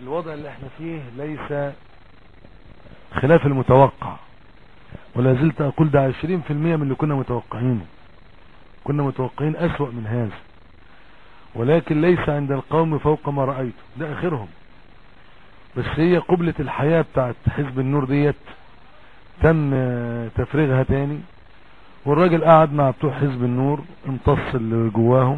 الوضع اللي احنا فيه ليس خلاف المتوقع ولا زلت اقول ده عشرين في المية من اللي كنا متوقعينه كنا متوقعين اسوأ من هذا ولكن ليس عند القوم فوق ما رأيته ده اخرهم بس هي قبلة الحياة بتاعت حزب النور ديت تم تفريغها تاني والراجل قعد مع بتوع حزب النور امتص اللي جواهم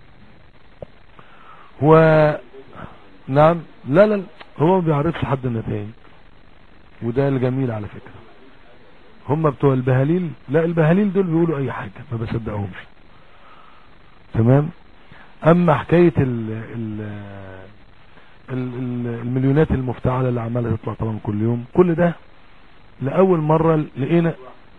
و نعم لا لا هو ما بيعرفش حد النتائج وده الجميل على فكرة هم بتوع البهاليل لا البهاليل دول بيقولوا اي حاجة ما بصدقهمش تمام اما حكاية ال ال ال المليونات المفتعلة اللي عمالة تطلع طبعا كل يوم كل ده لأول مرة لقينا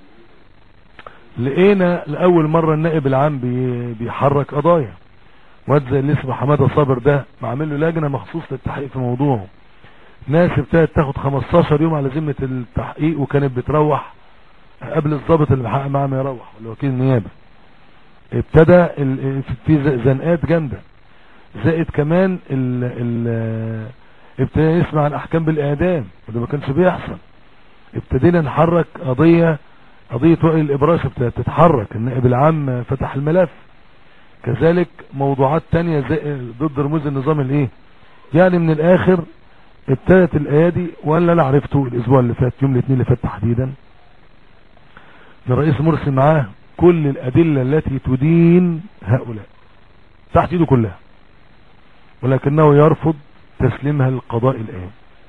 لقينا لأول مرة النائب العام بي بيحرك قضايا واد زي اللي اسمه حمادة صابر ده معمل له لجنة مخصوص للتحقيق في موضوعه ناس ابتدت تاخد 15 يوم على ذمة التحقيق وكانت بتروح قبل الضابط اللي بيحقق معاه ما يروح ولا وكيل النيابة ابتدى في زنقات جامدة زائد كمان ال ال ابتدى نسمع عن احكام بالاعدام وده ما كانش بيحصل ابتدينا نحرك قضية قضية وائل الابراش ابتدت تتحرك النائب العام فتح الملف كذلك موضوعات تانية زي ضد رموز النظام الايه يعني من الاخر ابتدت الايادي ولا لا عرفته الاسبوع اللي فات يوم الاثنين اللي فات تحديدا الرئيس مرسي معاه كل الادلة التي تدين هؤلاء تحت ايده كلها ولكنه يرفض تسليمها للقضاء الآن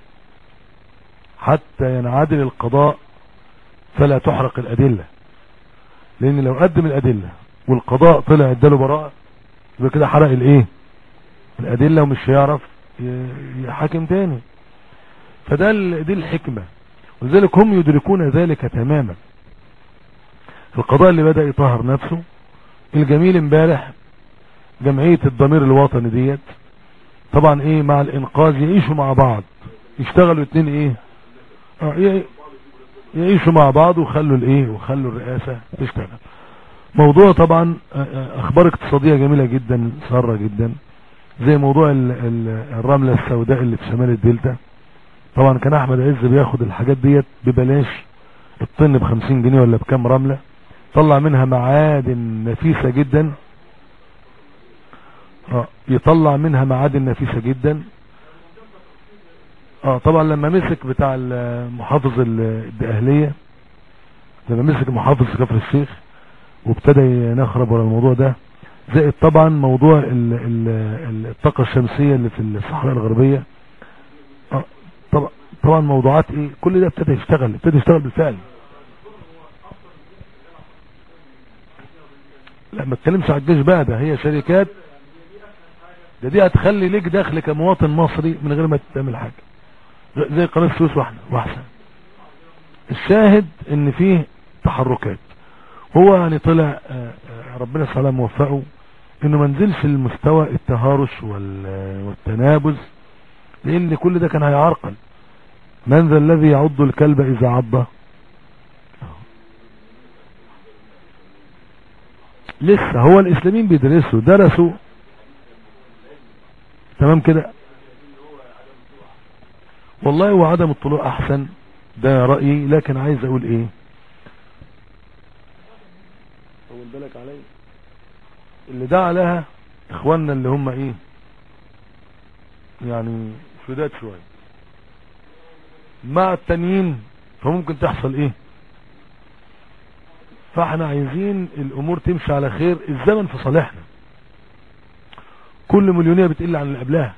حتى ينعدل القضاء فلا تحرق الأدلة لأن لو قدم الأدلة والقضاء طلع اداله براءة يبقى كده حرق الايه الأدلة ومش هيعرف يحاكم تاني فده دي الحكمة ولذلك هم يدركون ذلك تماما القضاء اللي بدأ يطهر نفسه الجميل امبارح جمعية الضمير الوطني ديت طبعا ايه مع الانقاذ يعيشوا مع بعض يشتغلوا اتنين ايه اه يعيشوا مع بعض وخلوا الايه وخلوا الرئاسة تشتغل موضوع طبعا اخبار اقتصادية جميلة جدا سارة جدا زي موضوع ال ال الرملة السوداء اللي في شمال الدلتا طبعا كان احمد عز بياخد الحاجات ديت ببلاش الطن بخمسين جنيه ولا بكام رملة طلع منها معادن نفيسة جدا اه يطلع منها معادن نفيسة جدا اه طبعا لما مسك بتاع المحافظ الدقهلية لما مسك محافظ كفر الشيخ وابتدى ينخرب ورا الموضوع ده زائد طبعا موضوع ال ال الطاقة الشمسية اللي في الصحراء الغربية اه طبعا طبعا موضوعات ايه كل ده ابتدى يشتغل ابتدى يشتغل بالفعل لا ما اتكلمش على الجيش بقى ده هي شركات ده دي هتخلي ليك دخل كمواطن مصري من غير ما تعمل حاجة زي قناة السويس واحدة واحسن الشاهد ان فيه تحركات هو يعني طلع ربنا سبحانه موفقه انه ما نزلش المستوى التهارش والتنابز لان كل ده كان هيعرقل من ذا الذي يعض الكلب اذا عضه لسه هو الاسلاميين بيدرسوا درسوا تمام كده والله وعدم الطلوع احسن ده رأيي لكن عايز اقول ايه طول بالك علي اللي دعا لها اخواننا اللي هم ايه يعني شداد شوية مع التانيين فممكن تحصل ايه فاحنا عايزين الامور تمشي على خير الزمن في صالحنا كل مليونية بتقل عن اللي قبلها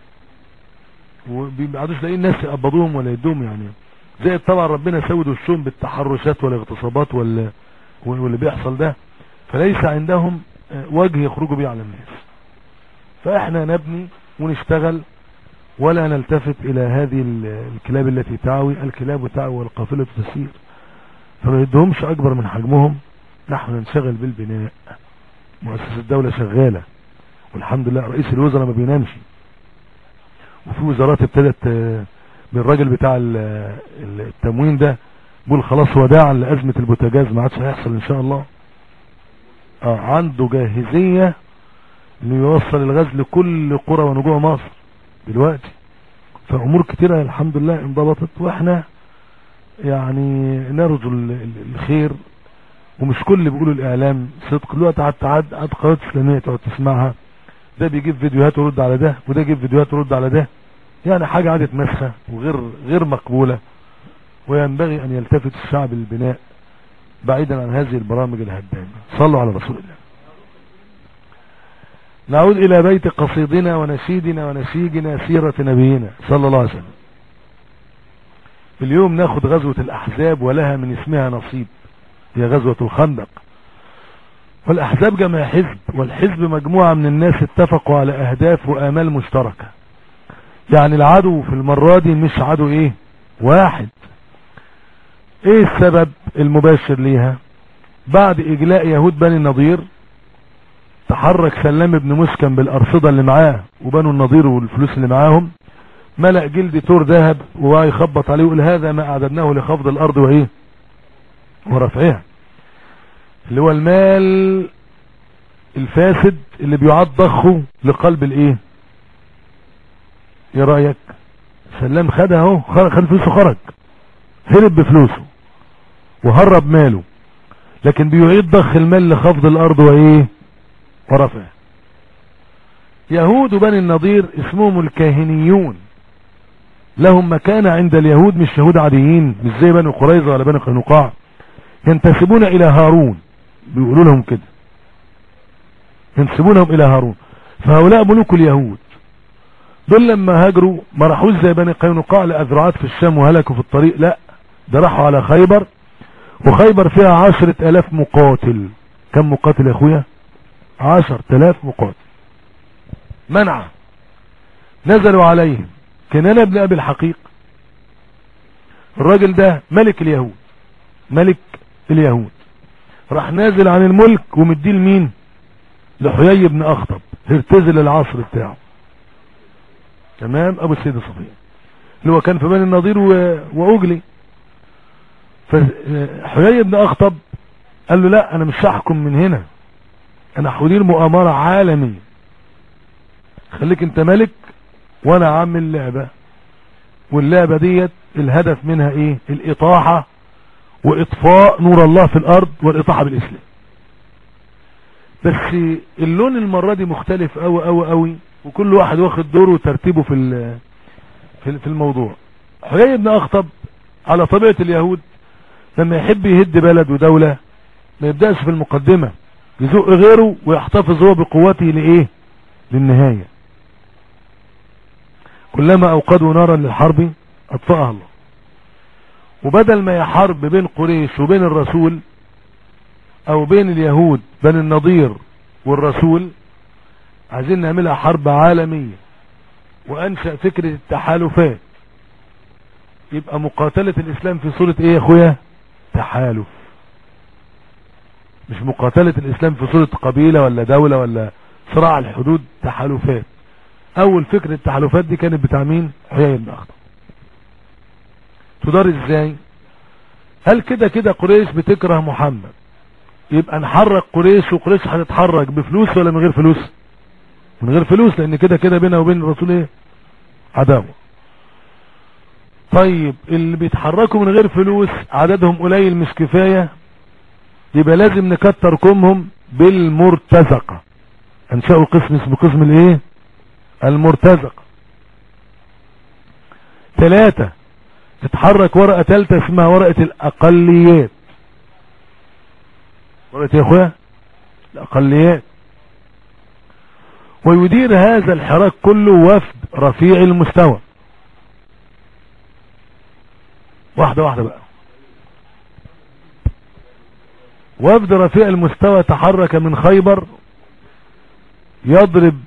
وبيبعدوش لاقيين ناس يقبضوهم ولا يدوم يعني زي طبعا ربنا سود وشهم بالتحرشات والاغتصابات وال واللي بيحصل ده فليس عندهم وجه يخرجوا بيه على الناس فاحنا نبني ونشتغل ولا نلتفت الى هذه الكلاب التي تعوي الكلاب تعوي والقافلة تسير فما يدهمش اكبر من حجمهم نحن ننشغل بالبناء مؤسسة الدولة شغالة والحمد لله رئيس الوزراء ما بينامش وفي وزارات ابتدت بالراجل بتاع التموين ده بيقول خلاص وداعا لأزمة البوتاجاز ما عادش هيحصل ان شاء الله اه عنده جاهزية انه يوصل الغاز لكل قرى ونجوع مصر دلوقتي فامور كتيرة الحمد لله انضبطت واحنا يعني نرجو ال- ال- الخير ومش كل اللي بيقولوا الاعلام صدق دلوقتي قعدت قعدت قعدت قنوات اسلاميه تقعد تسمعها ده بيجيب فيديوهات ويرد على ده وده يجيب فيديوهات ويرد على ده يعني حاجه عادت مسخه وغير غير مقبوله وينبغي ان يلتفت الشعب للبناء بعيدا عن هذه البرامج الهدامه صلوا على رسول الله نعود الى بيت قصيدنا ونشيدنا ونسيجنا سيره نبينا صلى الله عليه وسلم اليوم ناخد غزوه الاحزاب ولها من اسمها نصيب هي غزوه الخندق والأحزاب جمع حزب والحزب مجموعة من الناس اتفقوا على أهداف وآمال مشتركة يعني العدو في المرة دي مش عدو ايه واحد ايه السبب المباشر ليها بعد اجلاء يهود بني النضير تحرك سلام بن مسكن بالارصدة اللي معاه وبنو النضير والفلوس اللي معاهم ملأ جلد تور ذهب وبقى يخبط عليه ويقول هذا ما اعددناه لخفض الارض وايه ورفعها اللي هو المال الفاسد اللي بيعاد ضخه لقلب الايه ايه رايك سلام خدها اهو خرج- خد فلوسه خرج هرب بفلوسه وهرب ماله لكن بيعيد ضخ المال لخفض الارض وايه ورفعه يهود بني النضير اسمهم الكاهنيون لهم مكانة عند اليهود مش يهود عاديين مش زي بني قريظة ولا بني قنقاع ينتسبون الى هارون بيقولوا لهم كده ينسبونهم الى هارون فهؤلاء ملوك اليهود دول لما هاجروا ما راحوش زي بني قينقاع لأذرعات في الشام وهلكوا في الطريق لا ده راحوا على خيبر وخيبر فيها عشرة الاف مقاتل كم مقاتل يا اخويا عشر تلاف مقاتل منع نزلوا عليهم كنانة بن ابي الحقيق الراجل ده ملك اليهود ملك اليهود راح نازل عن الملك ومديه لمين لحيي بن اخطب هرتزل العصر بتاعه تمام ابو السيدة صفية اللي هو كان في بني النضير و... واجلي فحيي بن اخطب قال له لا انا مش هحكم من هنا انا هدير مؤامرة عالمية خليك انت ملك وانا عامل لعبة واللعبة ديت الهدف منها ايه الاطاحة واطفاء نور الله في الارض والاطاحة بالاسلام بس اللون المرة دي مختلف قوي قوي قوي وكل واحد واخد دوره وترتيبه في ال- في في الموضوع حيي بن اخطب على طبيعة اليهود لما يحب يهد بلد ودولة ما يبدأش في المقدمة يزق غيره ويحتفظ هو بقوته لايه للنهاية كلما اوقدوا نارا للحرب اطفأها الله وبدل ما يحرب بين قريش وبين الرسول او بين اليهود بين النضير والرسول عايزين نعملها حرب عالمية وانشأ فكرة التحالفات يبقى مقاتلة الاسلام في صورة ايه يا اخويا تحالف مش مقاتلة الاسلام في صورة قبيلة ولا دولة ولا صراع الحدود تحالفات اول فكرة التحالفات دي كانت بتاع مين حيي بن اخطب تدار ازاي هل كده كده قريش بتكره محمد يبقى نحرك قريش وقريش هتتحرك بفلوس ولا من غير فلوس من غير فلوس لان كده كده بينها وبين الرسول ايه عداوة طيب اللي بيتحركوا من غير فلوس عددهم قليل مش كفاية يبقى لازم نكتر كمهم بالمرتزقة انشأوا قسم اسمه قسم الايه المرتزقة ثلاثة تتحرك ورقة ثالثة اسمها ورقة الاقليات ورقة يا اخويا الاقليات ويدير هذا الحراك كله وفد رفيع المستوى واحدة واحدة بقى وفد رفيع المستوى تحرك من خيبر يضرب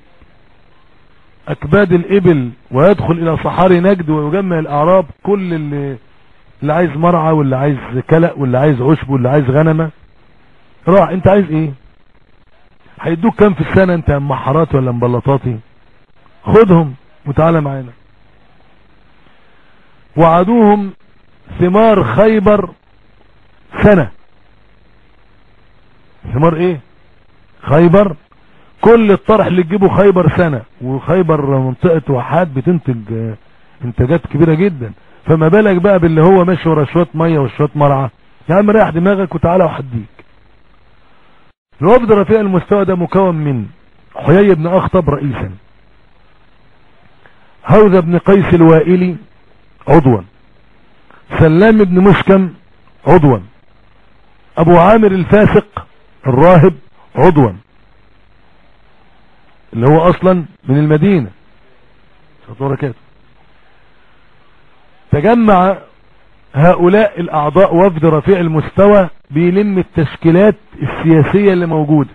اكباد الابل ويدخل الى صحاري نجد ويجمع الاعراب كل اللي اللي عايز مرعى واللي عايز كلأ واللي عايز عشب واللي عايز غنمة راح انت عايز ايه هيدوك كام في السنة انت محرات ولا مبلطاتي خدهم وتعالى معانا وعدوهم ثمار خيبر سنة ثمار ايه خيبر كل الطرح اللي تجيبه خيبر سنة وخيبر منطقة وحاد بتنتج انتاجات كبيرة جدا فما بالك بقى باللي هو ماشي ورا شوية مية وشوية مرعى يا عم ريح دماغك وتعالى وحديك الوفد رفيع المستوى ده مكون من حيي بن اخطب رئيسا هوذا بن قيس الوائلي عضوا سلام بن مشكم عضوا ابو عامر الفاسق الراهب عضوا اللي هو اصلا من المدينة بركاته تجمع هؤلاء الاعضاء وفد رفيع المستوى بيلم التشكيلات السياسية اللي موجودة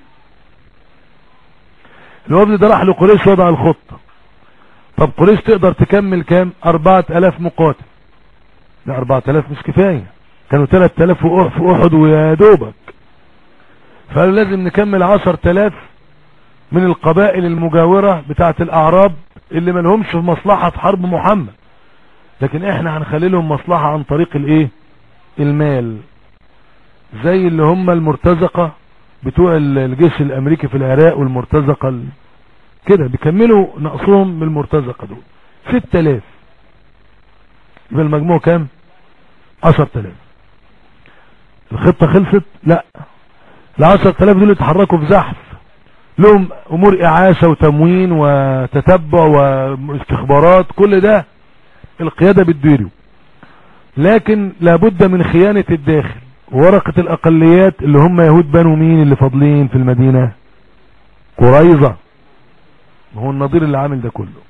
الوفد ده راح لقريش وضع الخطة طب قريش تقدر تكمل كام اربعة الاف مقاتل لا اربعة الاف مش كفاية كانوا تلات الاف في احد ويا دوبك فقالوا لازم نكمل عشر تلاف من القبائل المجاورة بتاعة الاعراب اللي ملهمش في مصلحة في حرب محمد لكن احنا هنخلي لهم مصلحة عن طريق الايه المال زي اللي هم المرتزقة بتوع الجيش الامريكي في العراق والمرتزقة ال... كده بيكملوا نقصهم بالمرتزقة دول ست الاف يبقى المجموع كام عشر تلاف الخطة خلصت لا العشر تلاف دول يتحركوا في زحف لهم امور اعاشة وتموين وتتبع واستخبارات كل ده القيادة بتديره لكن لابد من خيانة الداخل ورقة الاقليات اللي هم يهود بنو مين اللي فاضلين في المدينة قريظة ما هو النظير اللي عامل ده كله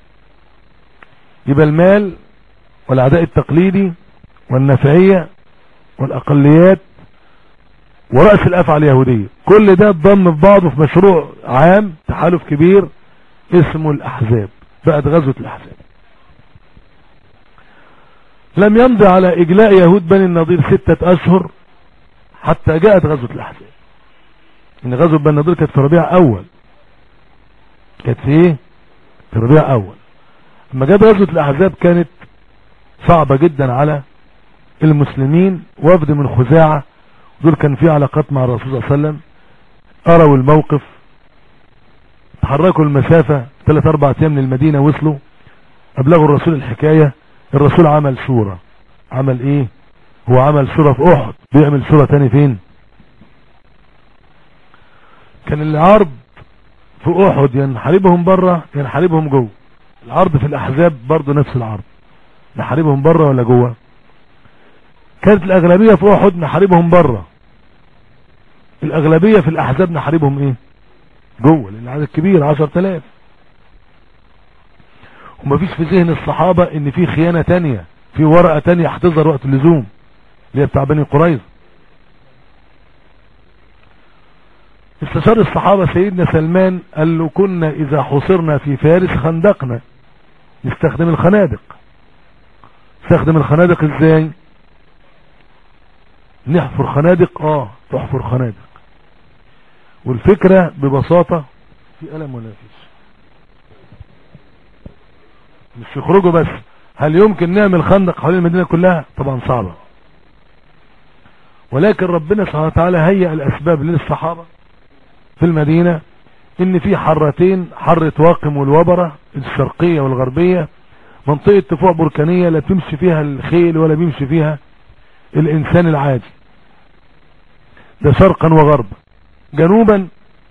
يبقى المال والعداء التقليدي والنفعية والاقليات ورأس الافعال اليهودية كل ده اتضم في بعضه في مشروع عام تحالف كبير اسمه الاحزاب بقت غزوة الاحزاب لم يمضي على اجلاء يهود بني النضير ستة اشهر حتى جاءت غزوة الاحزاب ان غزوة بني النضير كانت في ربيع اول كانت في ايه في ربيع اول لما جاءت غزوة الاحزاب كانت صعبة جدا على المسلمين وفد من خزاعة دول كان في علاقات مع الرسول صلى الله عليه وسلم اروا الموقف تحركوا المسافة 3 4 ايام من المدينة وصلوا ابلغوا الرسول الحكاية الرسول عمل شورى عمل ايه هو عمل شورى في احد بيعمل شورى تاني فين كان العرض في احد ينحاربهم بره ينحاربهم جوه العرض في الاحزاب برضه نفس العرض نحاربهم بره ولا جوه كانت الاغلبية في احد نحاربهم بره الاغلبية في الاحزاب نحاربهم ايه جوه لان العدد كبير عشر تلاف ومفيش في ذهن الصحابة ان في خيانة تانية في ورقة تانية هتظهر وقت اللزوم اللي هي بتاع بني قريظة استشار الصحابة سيدنا سلمان قال له كنا اذا حصرنا في فارس خندقنا نستخدم الخنادق نستخدم الخنادق ازاي نحفر خنادق اه تحفر خنادق والفكرة ببساطة في قلم ولا فيش مش يخرجوا بس هل يمكن نعمل خندق حوالين المدينة كلها طبعا صعبة ولكن ربنا سبحانه وتعالى هيئ الاسباب للصحابة في المدينة ان في حرتين حرة واقم والوبرة الشرقية والغربية منطقة تفوع بركانية لا تمشي فيها الخيل ولا بيمشي فيها الانسان العادي ده شرقا وغربا جنوبا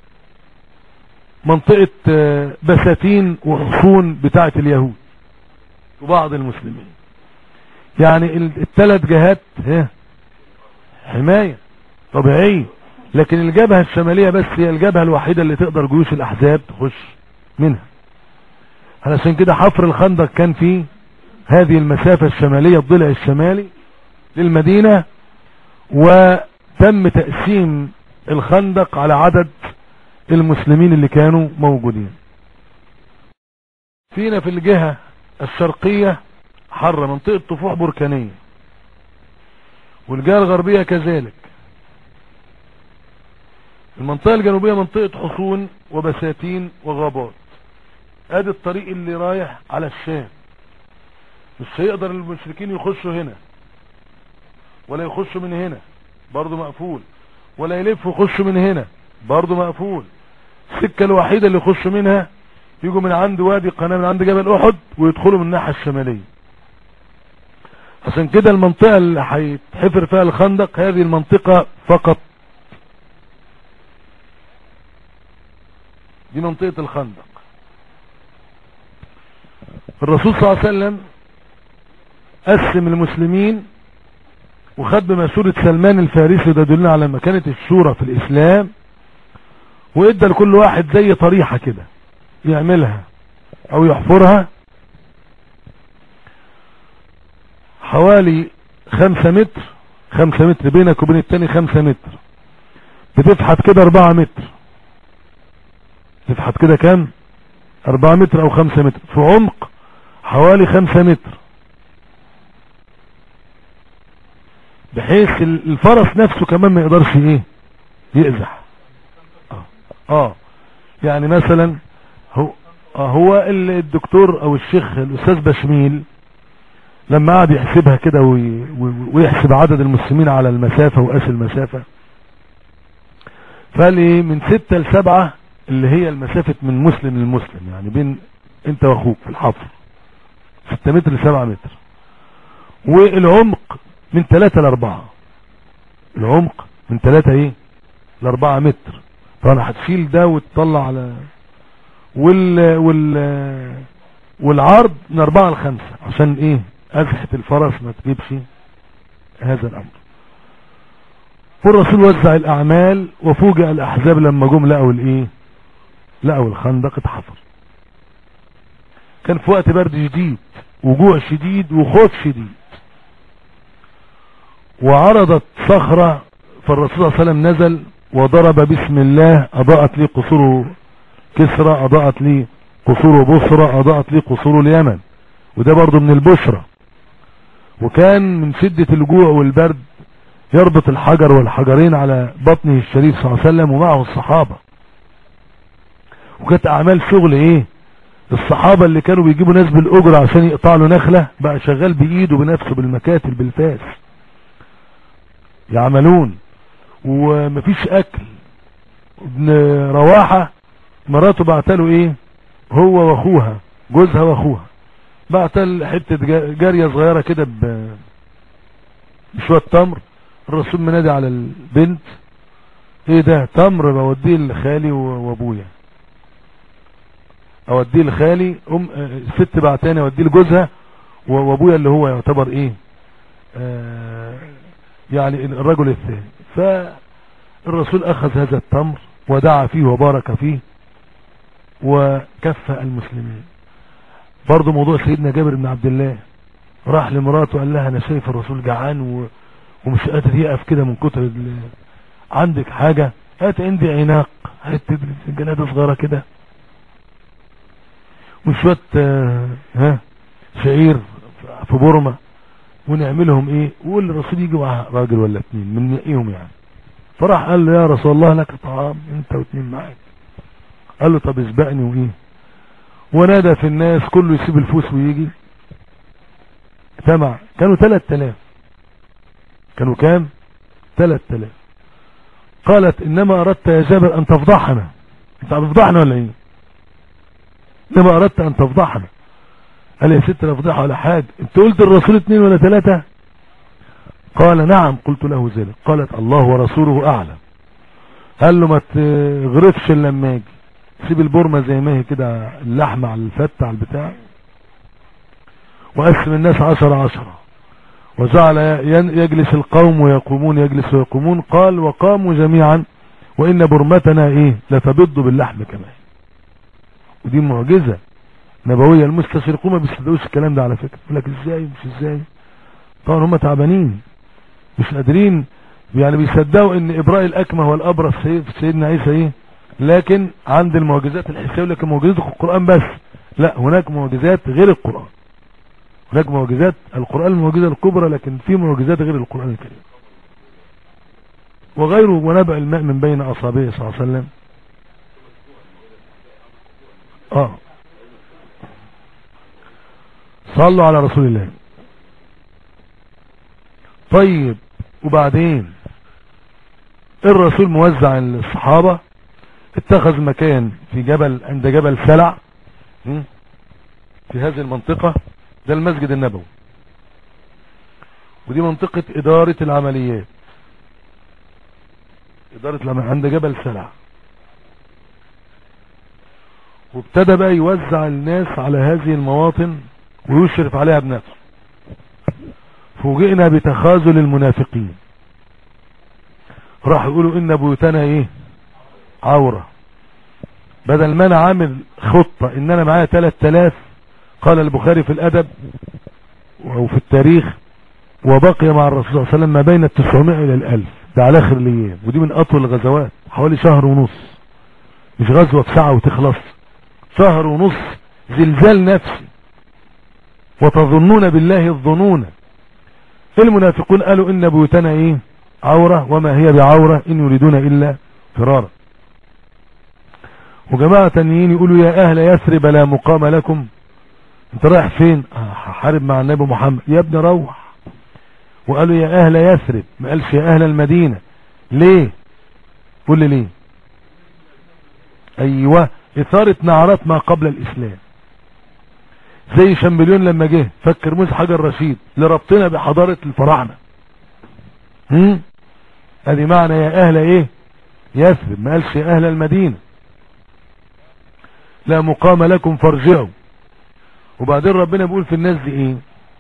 منطقة بساتين وحصون بتاعة اليهود وبعض المسلمين يعني الثلاث جهات حماية طبيعية لكن الجبهة الشمالية بس هي الجبهة الوحيدة اللي تقدر جيوش الاحزاب تخش منها علشان كده حفر الخندق كان فيه هذه المسافة الشمالية الضلع الشمالي للمدينة وتم تقسيم الخندق على عدد المسلمين اللي كانوا موجودين فينا في الجهة الشرقية حر منطقة طفوح بركانية والجهة الغربية كذلك المنطقة الجنوبية منطقة حصون وبساتين وغابات ادي الطريق اللي رايح على الشام مش هيقدر المشركين يخشوا هنا ولا يخشوا من هنا برضو مقفول ولا يلفوا يخشوا من هنا برضو مقفول السكة الوحيدة اللي يخشوا منها يجوا من عند وادي القناة من عند جبل احد ويدخلوا من الناحية الشمالية عشان كده المنطقة اللي هيتحفر فيها الخندق هذه المنطقة فقط دي منطقة الخندق الرسول صلى الله عليه وسلم قسم المسلمين وخد بمشورة سلمان الفارسي وده يدلنا على مكانة الشورى في الاسلام وادى لكل واحد زي طريحة كده يعملها او يحفرها حوالي خمسة متر خمسة متر بينك وبين التاني خمسة متر بتفحت كده اربعة متر تفحت كده كام اربعة متر او خمسة متر في عمق حوالي خمسة متر بحيث الفرس نفسه كمان ما يقدرش ايه يقزح اه, آه. يعني مثلا هو آه هو الدكتور او الشيخ الاستاذ بشميل لما قعد يحسبها كده ويحسب عدد المسلمين على المسافة وقاس المسافة فقال ايه من ستة لسبعة اللي هي المسافة من مسلم للمسلم يعني بين انت واخوك في الحفر ستة متر لسبعة متر والعمق من ثلاثة لاربعة العمق من ثلاثة ايه لاربعة متر طبعا هتشيل ده وتطلع على وال وال والعرض من اربعة لخمسة عشان ايه ازحة الفرس ما تجيبش هذا الامر والرسول وزع الاعمال وفوجئ الاحزاب لما جم لقوا الايه لقوا الخندق اتحفر كان في وقت برد شديد وجوع شديد وخوف شديد وعرضت صخرة فالرسول صلى الله عليه وسلم نزل وضرب بسم الله اضاءت لي قصور كسرى اضاءت لي قصور بصرى اضاءت لي قصور اليمن وده برضو من البشرة وكان من شدة الجوع والبرد يربط الحجر والحجرين على بطنه الشريف صلى الله عليه وسلم ومعه الصحابة وكانت اعمال شغل ايه الصحابة اللي كانوا بيجيبوا ناس بالاجر عشان يقطع له نخلة بقى شغال بايده بنفسه بالمكاتل بالفاس يعملون ومفيش اكل ابن رواحة مراته بعتله ايه هو واخوها جوزها واخوها بعتل حتة جارية صغيرة كده بشوية تمر الرسول منادي على البنت ايه ده تمر بوديه لخالي وابويا اوديه لخالي ام الست بعتاني اوديه لجوزها وابويا اللي هو يعتبر ايه آه يعني الرجل الثاني فالرسول اخذ هذا التمر ودعا فيه وبارك فيه وكفى المسلمين برضه موضوع سيدنا جابر بن عبد الله راح لمراته قال لها انا شايف الرسول جعان و... ومش قادر يقف كده من كتر ال... عندك حاجة هات عندي عناق حتة جنادة صغيرة كده وشوية ها شعير في بورما ونعملهم ايه وقول الرسول يجي معاه راجل ولا اتنين من نقيهم يعني فراح قال له يا رسول الله لك طعام انت واتنين معاك قال له طب اسبقني وايه ونادى في الناس كله يسيب الفوس ويجي اجتمع كانوا ثلاث تلاف كانوا كام ثلاث تلاف قالت انما اردت يا جابر ان تفضحنا انت هتفضحنا ولا ايه انما اردت ان تفضحنا قال يا ست لا فضيحه ولا حاجه انت قلت الرسول اثنين ولا ثلاثه قال نعم قلت له ذلك قالت الله ورسوله اعلم قال له ما تغرفش الا لما اجي سيب البرمه زي ما هي كده اللحمه على الفته على البتاع وقسم الناس عشرة عشرة وجعل يجلس القوم ويقومون يجلس ويقومون قال وقاموا جميعا وإن برمتنا إيه لتبض باللحم كمان ودي معجزة نبوية المستشرقون ما بيصدقوش الكلام ده على فكرة يقول لك ازاي مش ازاي طبعا هم تعبانين مش قادرين يعني بيصدقوا ان ابراء الاكمه والابرص في سيدنا عيسى ايه لكن عند المعجزات الحسيه لكن معجزات القران بس لا هناك معجزات غير القران هناك معجزات القرآن المعجزة الكبرى لكن في معجزات غير القرآن الكريم وغيره ونبع الماء من بين أصابعه صلى الله عليه وسلم آه صلوا على رسول الله طيب وبعدين الرسول موزع الصحابة اتخذ مكان في جبل عند جبل سلع م? في هذه المنطقة ده المسجد النبوي ودي منطقة إدارة العمليات إدارة العمليات عند جبل سلع وابتدى بقى يوزع الناس على هذه المواطن ويشرف عليها بنفسه فوجئنا بتخاذل المنافقين راح يقولوا ان بيوتنا ايه عورة بدل ما انا عامل خطة ان انا معايا 3000 قال البخاري في الادب وفي التاريخ وبقي مع الرسول صلى الله عليه وسلم ما بين التسعمائة الى الالف ده على اخر الايام ودي من اطول الغزوات حوالي شهر ونص مش غزوة في ساعة وتخلص شهر ونص زلزال نفسي وتظنون بالله الظنون المنافقون قالوا ان بيوتنا ايه عورة وما هي بعورة ان يريدون الا فرارا وجماعة تانيين يقولوا يا اهل يثرب لا مقام لكم انت رايح فين هحارب مع النبي محمد يا ابني روح وقالوا يا اهل يثرب ما قالش يا اهل المدينة ليه قول لي ليه ايوه اثارة نعرات ما قبل الاسلام زي شامبليون لما جه فكر موسى حجر رشيد لربطنا بحضارة الفراعنة هم ادي معنى يا اهل ايه يثرب ما قالش يا اهل المدينة لا مقام لكم فارجعوا وبعدين ربنا بيقول في الناس دي ايه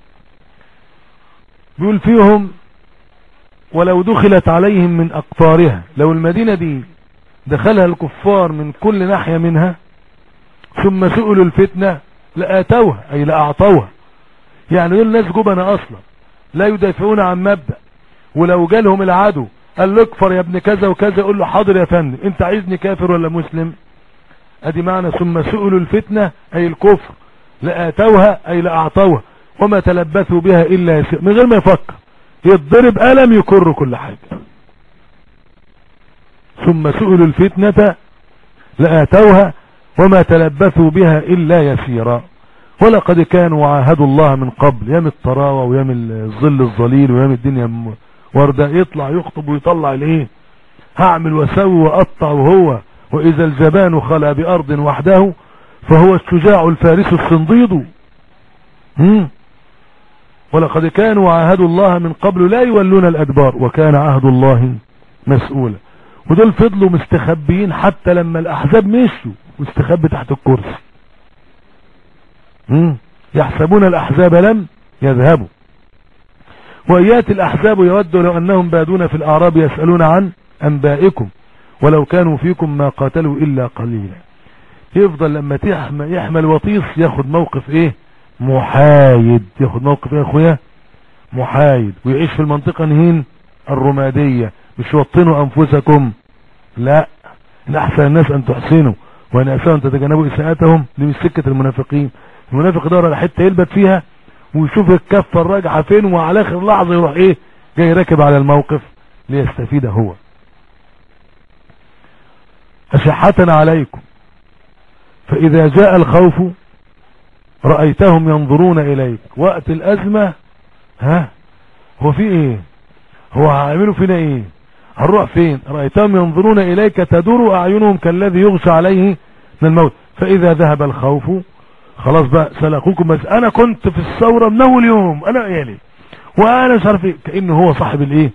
بيقول فيهم ولو دخلت عليهم من اقطارها لو المدينة دي دخلها الكفار من كل ناحية منها ثم سئلوا الفتنة لآتوها أي لأعطوها يعني دول ناس جبنة أصلا لا يدافعون عن مبدأ ولو جالهم العدو قال له اكفر يا ابن كذا وكذا يقول له حاضر يا فندم انت عايزني كافر ولا مسلم ادي معنى ثم سئلوا الفتنة اي الكفر لآتوها اي لأعطوها وما تلبثوا بها الا يسير من غير ما يفكر يتضرب ألم يكر كل حاجة ثم سئلوا الفتنة لآتوها وما تلبثوا بها إلا يسيرا ولقد كانوا عاهدوا الله من قبل يام الطراوة ويام الظل الظليل ويام الدنيا وردة يطلع يخطب ويطلع الايه هعمل واسوي واقطع وهو واذا الجبان خلا بارض وحده فهو الشجاع الفارس الصنديد هم ولقد كانوا عاهدوا الله من قبل لا يولون الادبار وكان عهد الله مسؤولا ودول فضلوا مستخبيين حتى لما الاحزاب مشوا واستخبي تحت الكرسي مم. يحسبون الاحزاب لم يذهبوا وإيات الأحزاب يود لو أنهم بادون في الأعراب يسألون عن أنبائكم ولو كانوا فيكم ما قاتلوا إلا قليلا يفضل لما يحمل وطيس ياخد موقف ايه محايد ياخد موقف ايه يا اخويا محايد ويعيش في المنطقة نهين الرمادية مش وطنوا انفسكم لا ان احسن الناس ان تحسنوا وان اساءوا ان تتجنبوا اساءتهم دي مش سكة المنافقين المنافق دور على حتة يلبت فيها ويشوف الكفة الراجعة فين وعلى اخر لحظة يروح ايه جاي راكب على الموقف ليستفيد هو أشحة عليكم فإذا جاء الخوف رأيتهم ينظرون إليك وقت الأزمة ها هو في ايه هو هيعملوا فينا ايه هنروح فين رأيتهم ينظرون إليك تدور أعينهم كالذي يغشى عليه من الموت فإذا ذهب الخوف خلاص بقى سلقوكم بس انا كنت في الثورة من اول يوم انا يعني وانا مش عارف ايه كأنه هو صاحب الايه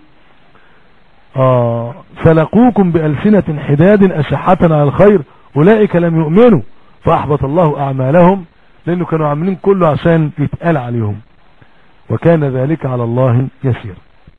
اه سلقوكم بألسنة حداد اشحة على الخير اولئك لم يؤمنوا فاحبط الله اعمالهم لانه كانوا عاملين كله عشان يتقال عليهم وكان ذلك على الله يسير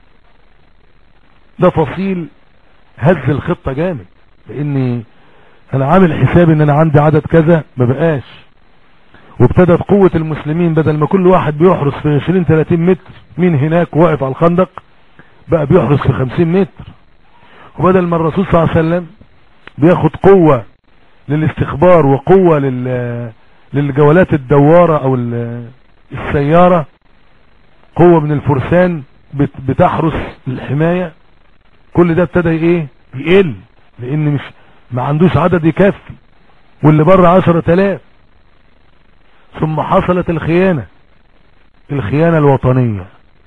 ده فصيل هز الخطة جامد لاني انا عامل حساب ان انا عندي عدد كذا ما بقاش وابتدت قوة المسلمين بدل ما كل واحد بيحرس في 20 30 متر مين هناك واقف على الخندق بقى بيحرس في 50 متر وبدل ما الرسول صلى الله عليه وسلم بياخد قوة للاستخبار وقوة لل للجولات الدوارة او السيارة قوة من الفرسان بتحرس الحماية كل ده ابتدى ايه يقل لان مش ما عندوش عدد يكفي واللي بره عشرة تلاف ثم حصلت الخيانة الخيانة الوطنية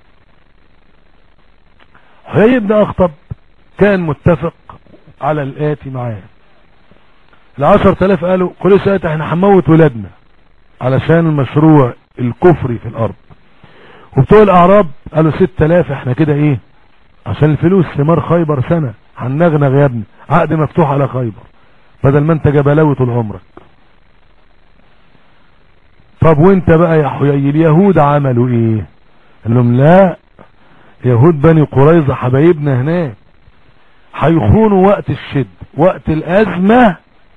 حيي بن اخطب كان متفق على الاتي معاه العشر تلاف قالوا كل ساعة احنا هنموت ولادنا علشان المشروع الكفري في الارض وبتوع الاعراب قالوا 6000 احنا كده ايه عشان الفلوس ثمار خيبر سنة هنغنغ يا ابني عقد مفتوح على خيبر بدل ما انت جبلاوي طول عمرك طب وانت بقى يا حيي اليهود عملوا ايه قال لهم لا يهود بني قريظة حبايبنا هناك هيخونوا وقت الشد وقت الازمة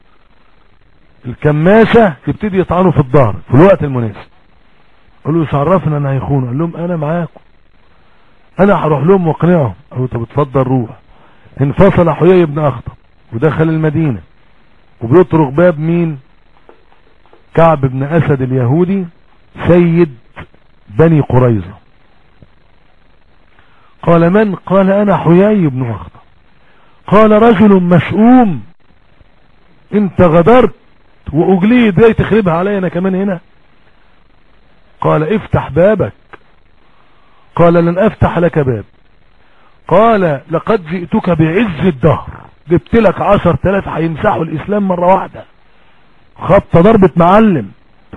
الكماشة يبتدي يطعنوا في الظهر في الوقت المناسب قالوا له عرفنا ان هيخونوا قال لهم انا معاكم انا هروح لهم واقنعهم قالوا طب اتفضل روح انفصل حيي بن اخطب ودخل المدينة وبيطرق باب مين كعب بن اسد اليهودي سيد بني قريظة قال من قال انا حيي بن اخطب قال رجل مشؤوم انت غدرت واجليد جاي تخربها علي انا كمان هنا قال افتح بابك قال لن افتح لك باب قال لقد جئتك بعز الدهر جبت لك عشر تلاف هيمسحوا الاسلام مرة واحدة خبط ضربة معلم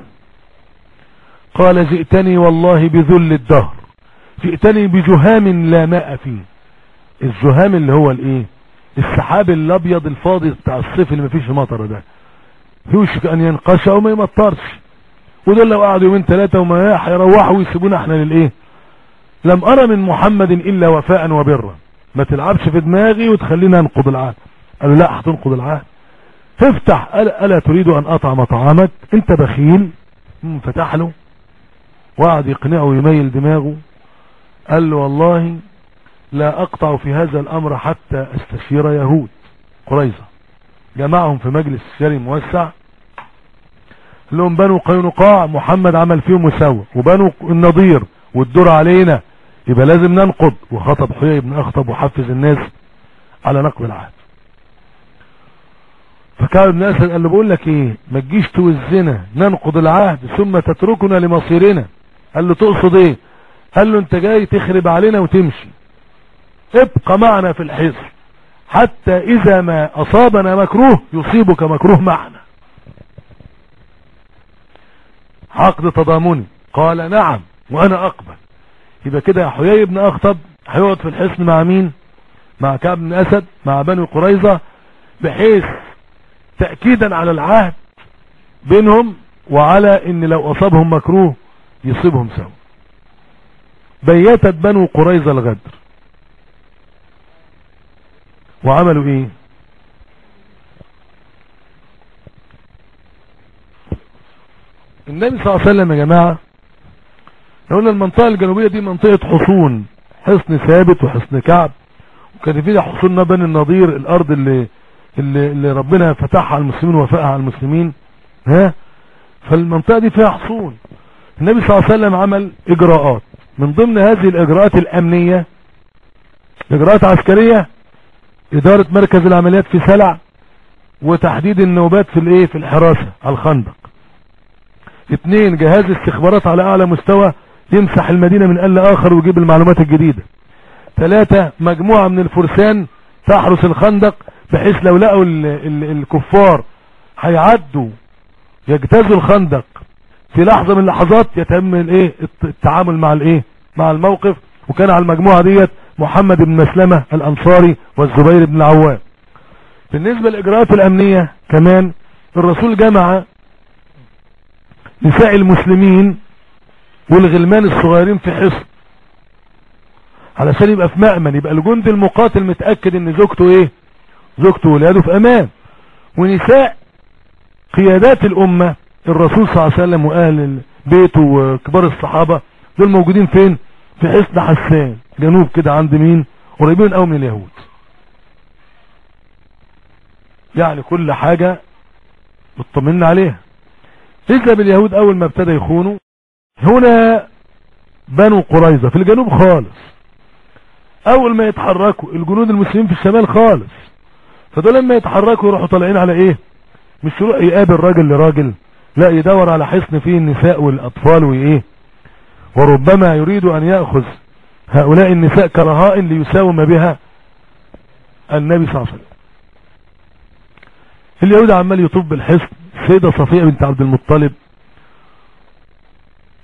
قال جئتني والله بذل الدهر جئتني بجهام لا ماء فيه الجهام اللي هو الايه السحاب الابيض الفاضي بتاع الصيف اللي مفيش مطر ده يوشك ان ينقشع وما يمطرش ودول لو قعدوا يومين ثلاثة وما هيروحوا ويسيبونا احنا للايه لم ارى من محمد الا وفاء وبرا ما تلعبش في دماغي وتخلينا انقض العهد قالوا لا هتنقض العهد افتح قال الا تريد ان اطعم طعامك انت بخيل فتح له وقعد يقنعه ويميل دماغه قال له والله لا اقطع في هذا الامر حتى استشير يهود قريظة جمعهم في مجلس شري موسع لهم بنو قينقاع محمد عمل فيهم مساوي وبنو النضير والدور علينا يبقى لازم ننقض وخطب حيي بن اخطب وحفز الناس على نقض العهد فكعب بن اسد قال له بقول لك ايه ما تجيش توزنا ننقض العهد ثم تتركنا لمصيرنا قال له تقصد ايه قال له انت جاي تخرب علينا وتمشي ابقى معنا في الحصن حتى اذا ما اصابنا مكروه يصيبك مكروه معنا عقد تضامني قال نعم وانا اقبل يبقى كده يا حيي بن اخطب هيقعد في الحصن مع مين مع كعب بن اسد مع بني قريظة بحيث تأكيدا على العهد بينهم وعلى ان لو اصابهم مكروه يصيبهم سوا بيتت بنو قريظة الغدر وعملوا ايه النبي صلى الله عليه وسلم يا جماعة قلنا المنطقة الجنوبية دي منطقة حصون حصن ثابت وحصن كعب وكان فيها حصون بني النضير الارض اللي, اللي, اللي ربنا فتحها على المسلمين وفقها على المسلمين ها فالمنطقة دي فيها حصون النبي صلى الله عليه وسلم عمل اجراءات من ضمن هذه الاجراءات الامنية اجراءات عسكرية ادارة مركز العمليات في سلع وتحديد النوبات في الايه في الحراسة على الخندق اثنين جهاز استخبارات على اعلى مستوى يمسح المدينة من قل اخر ويجيب المعلومات الجديدة ثلاثة مجموعة من الفرسان تحرس الخندق بحيث لو لقوا ال ال الكفار هيعدوا يجتازوا الخندق في لحظة من اللحظات يتم الايه التعامل مع الايه مع الموقف وكان على المجموعة ديت محمد بن مسلمة الانصاري والزبير بن العوام بالنسبة للاجراءات الامنية كمان الرسول جمع نساء المسلمين والغلمان الصغيرين في حصن علشان يبقى في مأمن يبقى الجند المقاتل متأكد ان زوجته ايه زوجته ولاده في امان ونساء قيادات الامة الرسول صلى الله عليه وسلم واهل بيته وكبار الصحابة دول موجودين فين في حصن حسان جنوب كده عند مين قريبين قوي من اليهود يعني كل حاجة مطمئن عليها إذا باليهود أول ما ابتدى يخونوا هنا بنو قريظة في الجنوب خالص أول ما يتحركوا الجنود المسلمين في الشمال خالص فدول لما يتحركوا يروحوا طالعين على إيه مش يروح يقابل راجل لراجل لا يدور على حصن فيه النساء والأطفال وإيه وربما يريد أن يأخذ هؤلاء النساء كرهائن ليساوم بها النبي صلى الله عليه وسلم اليهود عمال يطوف بالحصن السيدة صفية بنت عبد المطلب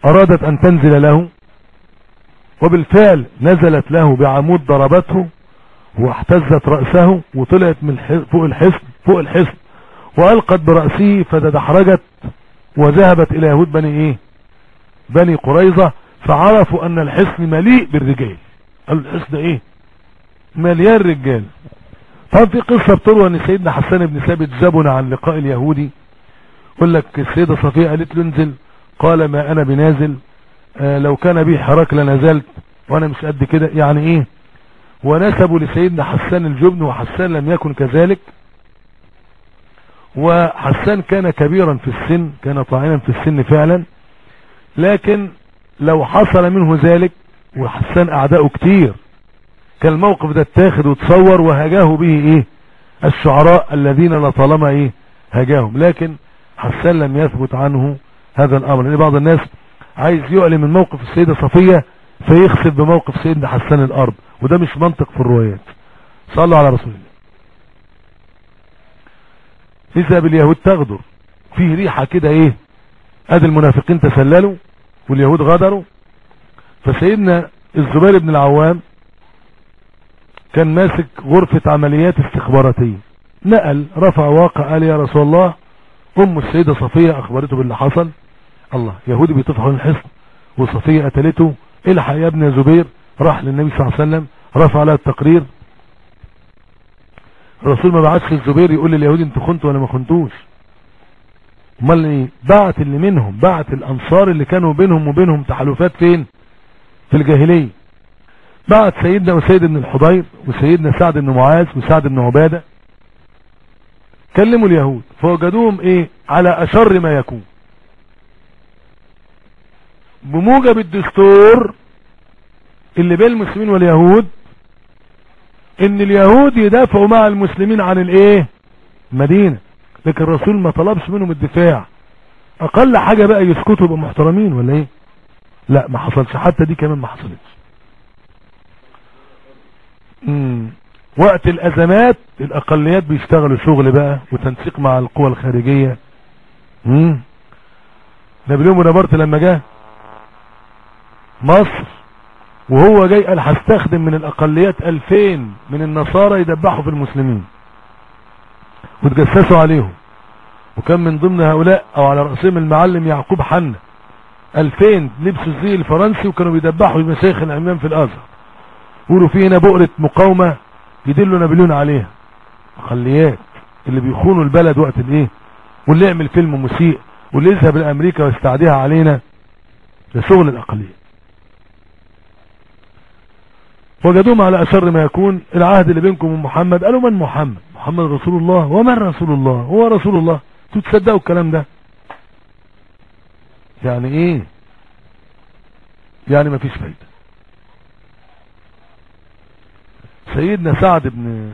ارادت ان تنزل له وبالفعل نزلت له بعمود ضربته واحتزت رأسه وطلعت من الح- فوق الحصن فوق الحصن والقت برأسه فتدحرجت وذهبت الى يهود بني ايه بني قريظة فعرفوا ان الحصن مليء بالرجال قالوا الحصن ده ايه مليان رجال طب في قصة بتروى ان سيدنا حسان بن ثابت جابنا عن لقاء اليهودي يقول لك السيدة صفية قالت له انزل قال ما انا بنازل آه لو كان بي حراك لنزلت وانا مش قد كده يعني ايه ونسبوا لسيدنا حسان الجبن وحسان لم يكن كذلك وحسان كان كبيرا في السن كان طاعنا في السن فعلا لكن لو حصل منه ذلك وحسان اعداؤه كتير كان الموقف ده اتاخد وتصور وهجاه به ايه الشعراء الذين لطالما ايه هجاهم لكن حسان لم يثبت عنه هذا الامر لان بعض الناس عايز يعلم من موقف السيدة صفية فيخسف بموقف سيدنا حسان الارض وده مش منطق في الروايات صلوا على رسول الله اذا باليهود تغدر فيه ريحة كده ايه ادي المنافقين تسللوا واليهود غدروا فسيدنا الزبير بن العوام كان ماسك غرفة عمليات استخباراتية نقل رفع واقع قال يا رسول الله ام السيدة صفية اخبرته باللي حصل الله يهودي بيطفح حول الحصن وصفية قتلته الحق يا ابن يا زبير راح للنبي صلى الله عليه وسلم رفع على التقرير الرسول ما بعتش الزبير يقول لليهودي انتوا خنتوا ولا ما خنتوش امال ايه بعت اللي منهم بعت الانصار اللي كانوا بينهم وبينهم تحالفات فين في الجاهليه بعت سيدنا وسيد بن الحضير وسيدنا سعد بن معاذ وسعد بن عباده كلموا اليهود فوجدوهم ايه على اشر ما يكون بموجب الدستور اللي بين المسلمين واليهود ان اليهود يدافعوا مع المسلمين عن الايه المدينة لكن الرسول ما طلبش منهم الدفاع اقل حاجة بقى يسكتوا يبقوا محترمين ولا ايه لا ما حصلش حتى دي كمان ما حصلتش مم. وقت الازمات الاقليات بيشتغلوا شغل بقى وتنسيق مع القوى الخارجية مم. نابليون بونابرت لما جه مصر وهو جاي قال هستخدم من الاقليات الفين من النصارى يدبحوا في المسلمين وتجسسوا عليهم وكان من ضمن هؤلاء او على رأسهم المعلم يعقوب حنا الفين لبسوا الزي الفرنسي وكانوا بيدبحوا المشايخ العميان في الازهر يقولوا في هنا بؤرة مقاومة يدلوا نابليون عليها اقليات اللي بيخونوا البلد وقت الايه واللي يعمل فيلم مسيء واللي يذهب لامريكا ويستعديها علينا ده شغل الاقليات وجدوهم على أشر ما يكون العهد اللي بينكم ومحمد قالوا من محمد محمد رسول الله ومن رسول الله هو رسول الله انتوا تصدقوا الكلام ده يعني ايه يعني ما فيش فايدة سيدنا سعد بن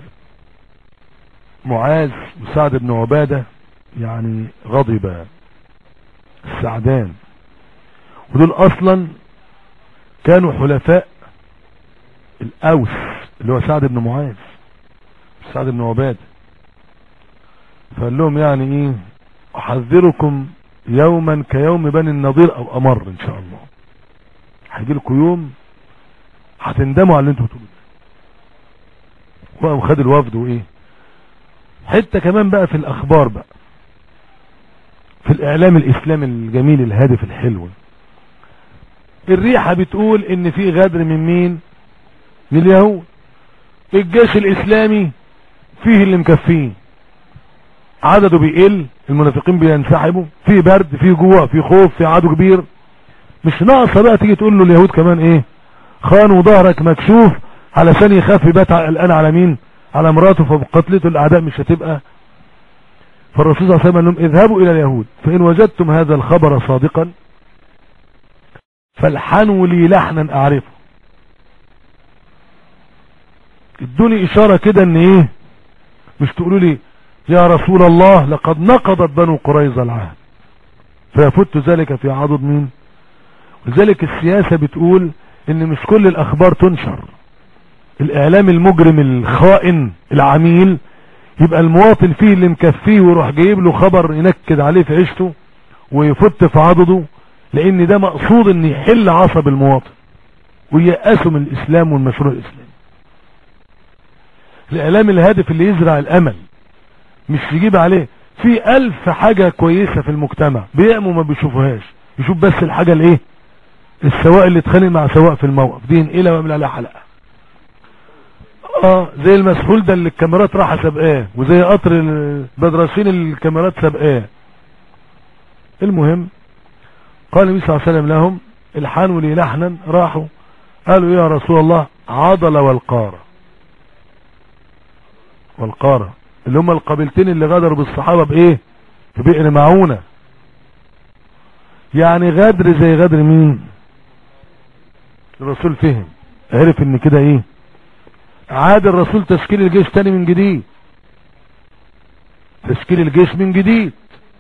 معاذ وسعد بن عبادة يعني غضب السعدان ودول اصلا كانوا حلفاء الاوس اللي هو سعد بن معاذ سعد بن عباد فقال لهم يعني ايه احذركم يوما كيوم بني النضير او امر ان شاء الله هيجي لكم يوم هتندموا على اللي انتوا بتقولوا ده وقام خد الوفد وايه حته كمان بقى في الاخبار بقى في الاعلام الاسلامي الجميل الهادف الحلو الريحه بتقول ان في غدر من مين من اليهود الجيش الاسلامي فيه اللي مكفيه عدده بيقل المنافقين بينسحبوا في برد في جوع في خوف في عدو كبير مش ناقصه بقى تيجي تقول له اليهود كمان ايه خانوا ظهرك مكشوف علشان يخاف يبات الان على مين على مراته فبقتلته الاعداء مش هتبقى فالرسول صلى الله عليه وسلم قال لهم اذهبوا الى اليهود فان وجدتم هذا الخبر صادقا فالحنوا لي لحنا اعرفه ادوني اشارة كده ان ايه مش تقولوا لي يا رسول الله لقد نقضت بنو قريظة العهد فيفت ذلك في عضد مين ولذلك السياسة بتقول ان مش كل الاخبار تنشر الاعلام المجرم الخائن العميل يبقى المواطن فيه اللي مكفيه ويروح جايب له خبر ينكد عليه في عيشته ويفت في عضده لان ده مقصود ان يحل عصب المواطن ويأسوا من الاسلام والمشروع الاسلامي الاعلام الهادف اللي يزرع الامل مش يجيب عليه في الف حاجة كويسة في المجتمع بيأموا ما بيشوفوهاش يشوف بس الحاجة الايه السواق اللي اتخانق مع سواق في الموقف دي ينقلها ويعمل عليها حلقة اه زي المسحول ده اللي الكاميرات راحة سابقاه وزي قطر البدرسين اللي الكاميرات سابقاه المهم قال النبي صلى الله عليه وسلم لهم الحانوا لي لحنا راحوا قالوا يا رسول الله عضل والقارة والقارة اللي هم القبيلتين اللي غدروا بالصحابة بايه في بئر معونة يعني غدر زي غدر مين الرسول فهم عرف ان كده ايه عاد الرسول تشكيل الجيش تاني من جديد تشكيل الجيش من جديد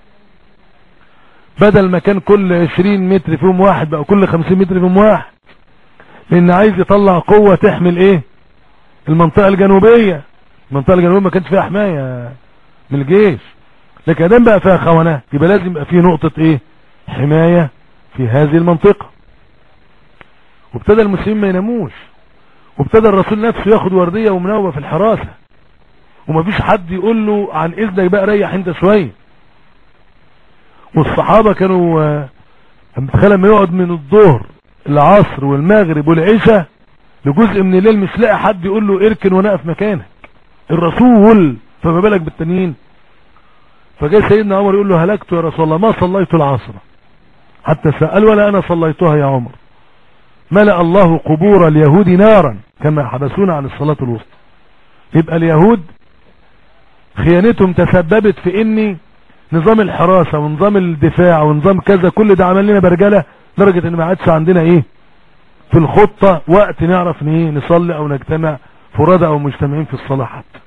بدل ما كان كل 20 متر فيهم واحد بقى كل 50 متر فيهم واحد لان عايز يطلع قوة تحمل ايه المنطقة الجنوبية المنطقة الجنوبية ما كانش فيها حماية من الجيش لكن ادام بقى فيها خونة يبقى لازم يبقى فيه نقطة ايه حماية في هذه المنطقة وابتدى المسلمين ما يناموش وابتدى الرسول نفسه ياخد وردية ومنوبة في الحراسة ومفيش حد يقول له عن اذنك بقى ريح انت شوية والصحابة كانوا تخيل لما يقعد من الظهر العصر والمغرب والعشاء لجزء من الليل مش لاقي حد يقول له اركن ونقف مكانك الرسول فما بالك بالتانيين فجاء سيدنا عمر يقول له هلكت يا رسول الله ما صليت العصر حتى سأل ولا انا صليتها يا عمر ملأ الله قبور اليهود نارا كما حبسونا عن الصلاة الوسطى يبقى اليهود خيانتهم تسببت في اني نظام الحراسة ونظام الدفاع ونظام كذا كل ده عمل لنا برجلة لدرجة ان ما عادش عندنا ايه في الخطة وقت نعرف ايه نصلي او نجتمع فرادى او مجتمعين في الصلاة حتى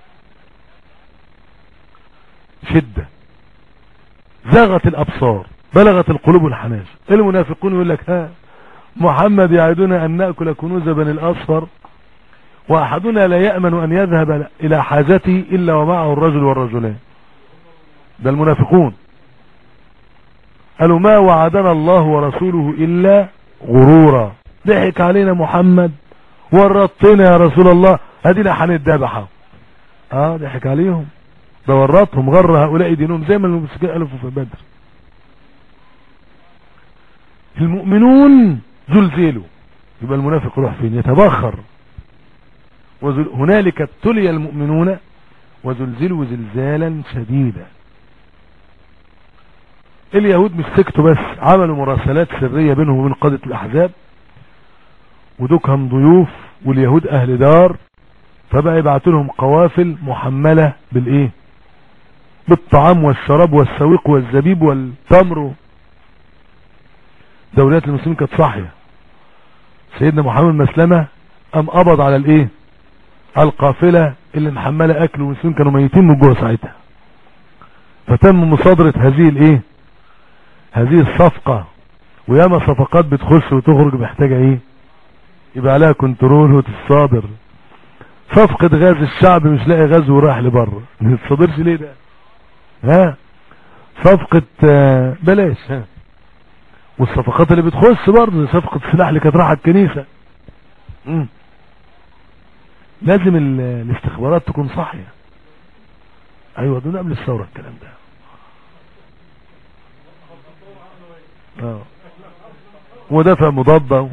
شدة زاغت الابصار بلغت القلوب الحناجر المنافقون يقول لك ها محمد يعدنا ان نأكل كنوز بني الاصفر واحدنا لا يأمن ان يذهب الى حاجته الا ومعه الرجل والرجلان ده المنافقون قالوا ما وعدنا الله ورسوله الا غرورا ضحك علينا محمد ورطنا يا رسول الله ادينا هنتذبح اه ضحك عليهم ده ورطهم غر هؤلاء دينهم زي ما المسلمين قالوا في بدر المؤمنون زلزلوا يبقى المنافق يروح فين يتبخر هنالك ابتلي المؤمنون وزلزلوا زلزالا شديدا اليهود مش سكتوا بس عملوا مراسلات سرية بينهم وبين قادة الاحزاب ودوكهم ضيوف واليهود اهل دار فبقى يبعتوا لهم قوافل محملة بالايه بالطعام والشراب والسويق والزبيب والتمر دولات المسلمين كانت صاحية سيدنا محمد مسلمة ام قبض على الايه على القافلة اللي محملة اكل والمسلمين كانوا ميتين من جوه ساعتها فتم مصادرة هذه الايه هذه الصفقة وياما صفقات بتخش وتخرج محتاجة ايه يبقى عليها كنترول وتتصادر صفقة غاز الشعب مش لاقي غاز وراح لبره ما تتصادرش ليه ده ها صفقة آه بلاش ها والصفقات اللي بتخش برضه صفقة السلاح اللي كانت رايحه الكنيسة مم. لازم الاستخبارات تكون صاحية ايوه دون قبل الثورة الكلام ده اه ودفع مضادة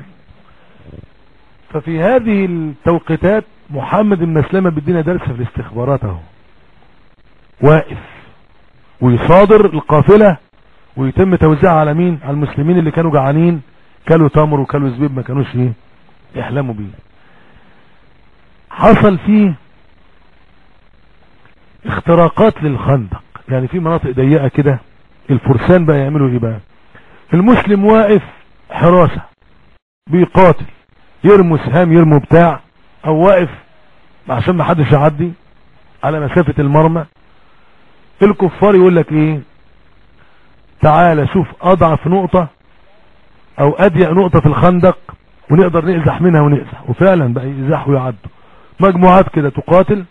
ففي هذه التوقيتات محمد بن مسلمة بيدينا درس في الاستخبارات اهو واقف ويصادر القافلة ويتم توزيعها على مين على المسلمين اللي كانوا جعانين كلوا تمر وكلوا زبيب ما كانوش ايه يحلموا بيه حصل فيه اختراقات للخندق يعني في مناطق ضيقة كده الفرسان بقى يعملوا ايه بقى المسلم واقف حراسة بيقاتل يرموا سهام يرموا بتاع او واقف عشان ما حدش يعدي على مسافة المرمى الكفار يقول لك ايه تعالى شوف اضعف نقطة او اضيق نقطة في الخندق ونقدر نقزح منها ونقزح وفعلا بقى يزحوا ويعدوا مجموعات كده تقاتل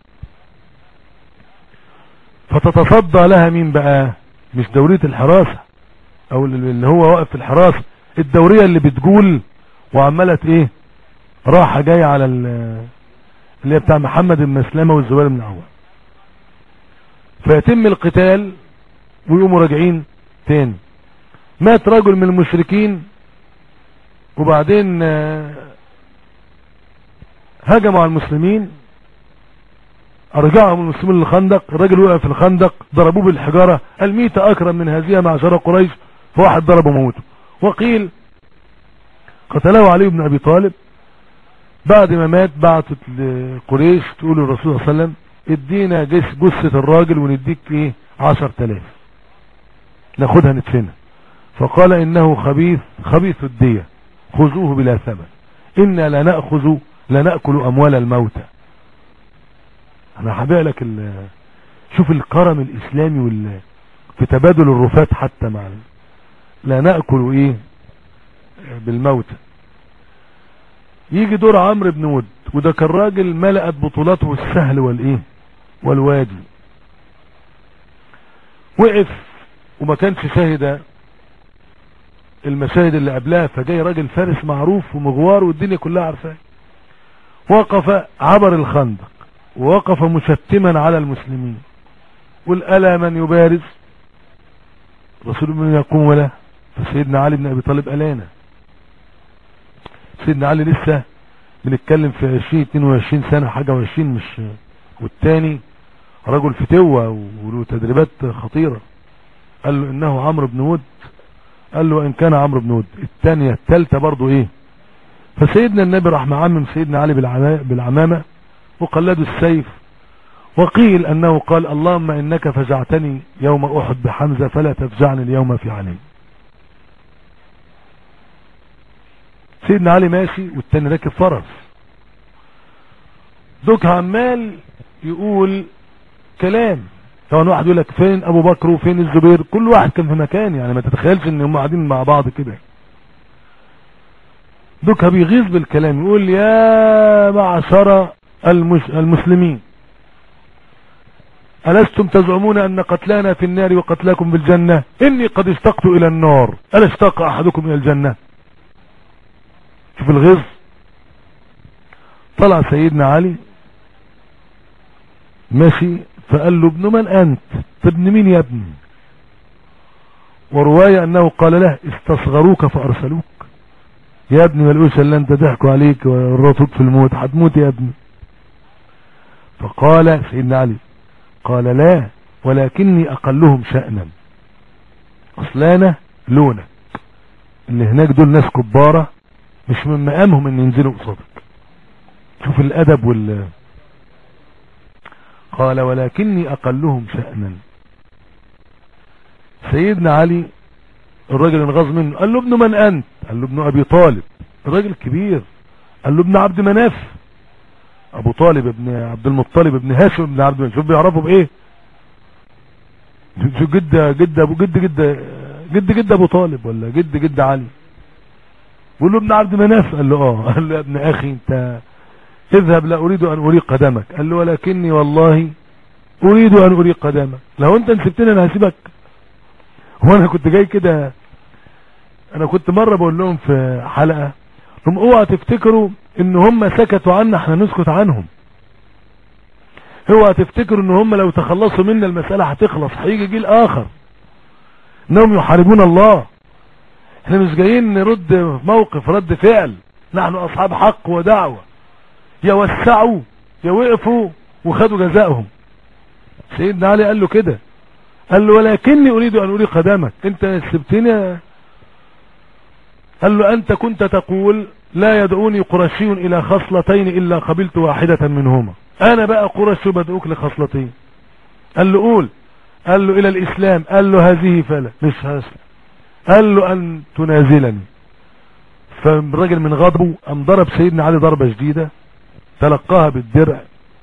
فتتصدى لها مين بقى مش دورية الحراسة او اللي هو واقف في الحراسة الدورية اللي بتقول وعملت ايه راحة جاية على ال- اللي هي بتاع محمد بن مسلمة والزبير بن العوام فيتم القتال ويقوموا راجعين تاني مات رجل من المشركين وبعدين آه، هجموا على المسلمين ارجعهم المسلمين للخندق الراجل وقع في الخندق ضربوه بالحجارة الميت اكرم من هذه معشر قريش فواحد ضربه موته وقيل قتله علي بن ابي طالب بعد ما مات بعتت لقريش تقول للرسول صلى الله عليه وسلم ادينا جس جثة الراجل ونديك ايه عشر تلاف ناخدها ندفنها فقال انه خبيث خبيث الدية خذوه بلا ثمن انا لا نأخذ لا نأكل اموال الموتى انا هبيع لك ال- شوف الكرم الاسلامي وال في تبادل الرفات حتى مع ال- لا نأكل ايه بالموتى يجي دور عمرو بن ود وده كان راجل ملأت بطولاته السهل والايه والوادي وقف وما كانش شاهد المشاهد اللي قبلها فجاي راجل فارس معروف ومغوار والدنيا كلها عارفاه وقف عبر الخندق ووقف مشتما على المسلمين والألا من يبارز رسول من يقوم له فسيدنا علي بن أبي طالب ألانا سيدنا علي لسه بنتكلم في 20 22 سنة حاجة و20 مش والتاني رجل فتوة وله تدريبات خطيرة قال له انه عمرو بن ود قال له ان كان عمرو بن ود الثانية الثالثة برضو ايه فسيدنا النبي راح معمم سيدنا علي بالعما- بالعمامة وقلده السيف وقيل انه قال اللهم انك فجعتني يوم احد بحمزة فلا تفجعني اليوم في علي سيدنا علي ماشي والتاني راكب فرس دوك عمال يقول كلام طبعا واحد يقول لك فين ابو بكر وفين الزبير كل واحد كان في مكان يعني ما تتخيلش ان هم قاعدين مع بعض كده دوكا بيغيظ بالكلام يقول يا معشر المش... المسلمين ألستم تزعمون أن قتلانا في النار وقتلاكم في الجنة إني قد اشتقت إلى النار ألا اشتاق أحدكم إلى الجنة شوف الغيظ طلع سيدنا علي ماشي فقال له ابن من أنت ابن مين يا ابني ورواية أنه قال له استصغروك فأرسلوك يا ابني ما لقوش الا انت ضحكوا عليك ورطوك في الموت هتموت يا ابني فقال سيدنا علي قال لا ولكني اقلهم شأنا اصلانا لونك اللي هناك دول ناس كبارة مش من مقامهم ان ينزلوا قصادك شوف الادب وال قال ولكني اقلهم شأنا سيدنا علي الراجل انغاظ منه قال له ابن من انت قال له ابن ابي طالب الراجل كبير قال له ابن عبد مناف ابو طالب ابن عبد المطلب ابن هاشم ابن عبد مناف شوف بيعرفوا بايه شو جد جد ابو جد جد جد جد ابو طالب ولا جد جد علي بيقول له ابن عبد مناف قال له اه قال له يا ابن اخي انت اذهب لا اريد ان اريق قدمك قال له ولكني والله اريد ان اريق قدمك لو انت سبتني انا هسيبك هو انا كنت جاي كده انا كنت مرة بقول لهم في حلقة هم اوعى تفتكروا ان هم سكتوا عنا احنا نسكت عنهم اوعى تفتكروا ان هم لو تخلصوا منا المسألة هتخلص هيجي جيل اخر انهم يحاربون الله احنا مش جايين نرد موقف رد فعل نحن اصحاب حق ودعوة يوسعوا يوقفوا وخدوا جزائهم سيدنا علي قال له كده قال له ولكني اريد ان اريق قدمك انت سبتني قال له انت كنت تقول لا يدعوني قرشي الى خصلتين الا قبلت واحدة منهما انا بقى قرشي بدعوك لخصلتين قال له قول قال له الى الاسلام قال له هذه فلا مش هسلم قال له ان تنازلني فالراجل من غضبه قام ضرب سيدنا علي ضربة شديدة تلقاها بالدرع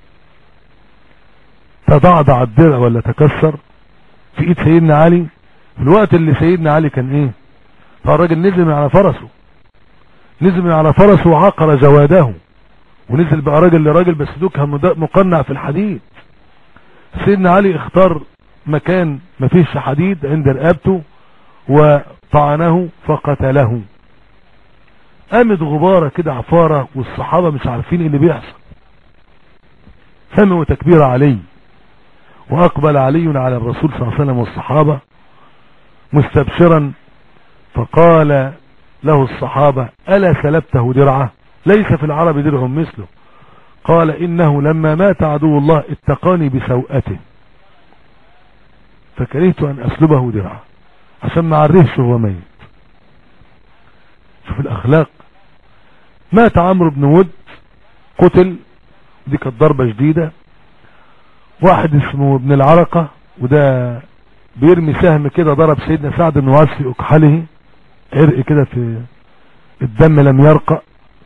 تضعضع الدرع ولا تكسر في ايد سيدنا علي في الوقت اللي سيدنا علي كان ايه فالراجل نزل من على فرسه نزل من على فرسه وعقر جواده ونزل بقى راجل لراجل بس دوكها مقنع في الحديد سيدنا علي اختار مكان ما فيش حديد عند رقبته وطعنه فقتله قامت غبارة كده عفارة والصحابة مش عارفين ايه اللي بيحصل سمعوا تكبير علي واقبل علي على الرسول صلى الله عليه وسلم والصحابة مستبشرا فقال له الصحابة ألا سلبته درعه ليس في العرب درع مثله قال إنه لما مات عدو الله اتقاني بسوءته فكرهت أن أسلبه درعه عشان ما عرفش هو ميت شوف الأخلاق مات عمرو بن ود قتل دي كانت ضربة شديدة واحد اسمه ابن العرقة وده بيرمي سهم كده ضرب سيدنا سعد بن معاذ في اكحله عرق كده في الدم لم يرقى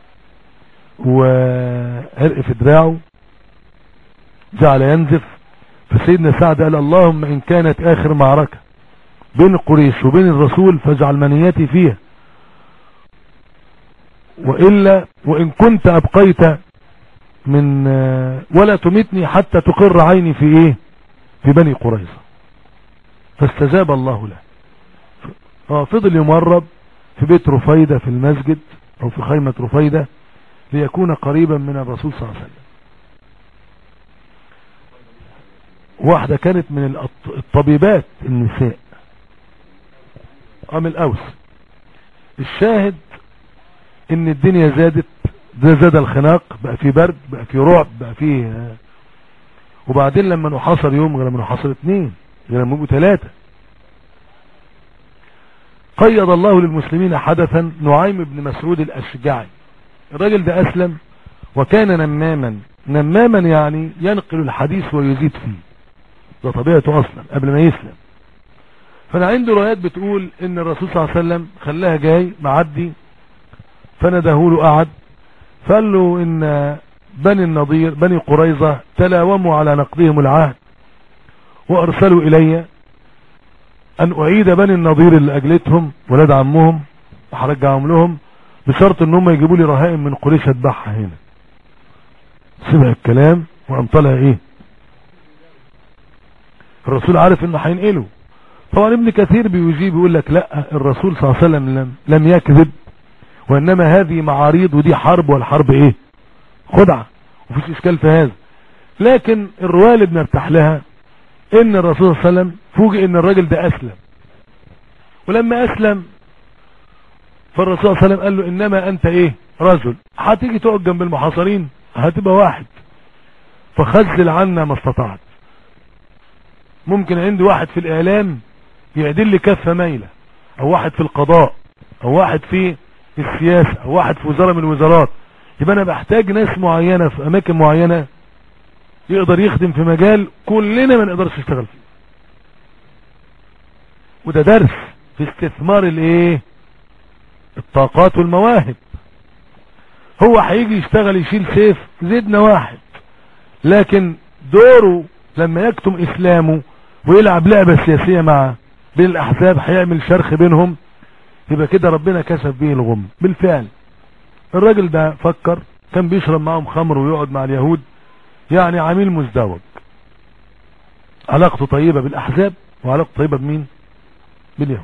وعرق في دراعه جعل ينزف فسيدنا سعد قال اللهم ان كانت اخر معركة بين قريش وبين الرسول فاجعل منيتي فيها وإلا وإن كنت أبقيت من ولا تمتني حتى تقر عيني في إيه في بني قريظة فاستجاب الله له فضل يمرض في بيت رفيدة في المسجد أو في خيمة رفيدة ليكون قريبا من الرسول صلى الله عليه وسلم واحدة كانت من الطبيبات النساء من الأوس الشاهد ان الدنيا زادت ده زاد الخناق بقى في برد بقى في رعب بقى في وبعدين لما نحاصر يوم غير لما نحاصر اثنين غير لما يبقوا ثلاثة قيض الله للمسلمين حدثا نعيم بن مسعود الاشجعي الراجل ده اسلم وكان نماما نماما يعني ينقل الحديث ويزيد فيه ده طبيعته اصلا قبل ما يسلم فانا عندي روايات بتقول ان الرسول صلى الله عليه وسلم خلاها جاي معدي فنده له قعد فقال له ان بني النضير بني قريظة تلاوموا على نقضهم العهد وارسلوا الي ان اعيد بني النضير اللي اجلتهم ولاد عمهم وهرجعهم لهم بشرط ان هم يجيبوا لي رهائن من قريش اتبعها هنا سمع الكلام وقام طالع ايه الرسول عارف انه هينقله طبعا ابن كثير بيجيب يقول لك لا الرسول صلى الله عليه وسلم لم, لم يكذب وانما هذه معاريض ودي حرب والحرب ايه خدعة وفيش اشكال في هذا لكن الرواية اللي بنرتاح لها ان الرسول صلى الله عليه وسلم فوجئ ان الراجل ده اسلم ولما اسلم فالرسول صلى الله عليه وسلم قال له انما انت ايه رجل هتيجي تقعد جنب المحاصرين هتبقى واحد فخزل عنا ما استطعت ممكن عندي واحد في الاعلام يعدل لي كفة مايلة او واحد في القضاء او واحد في السياسة او واحد في وزارة من الوزارات يبقى انا بحتاج ناس معينة في اماكن معينة يقدر يخدم في مجال كلنا ما نقدرش نشتغل فيه وده درس في استثمار الايه الطاقات والمواهب هو هيجي يشتغل يشيل سيف زدنا واحد لكن دوره لما يكتم اسلامه ويلعب لعبة سياسية مع بين الاحزاب هيعمل شرخ بينهم يبقى كده ربنا كشف به الغم بالفعل الراجل ده فكر كان بيشرب معهم خمر ويقعد مع اليهود يعني عميل مزدوج علاقته طيبة بالاحزاب وعلاقته طيبة بمين باليهود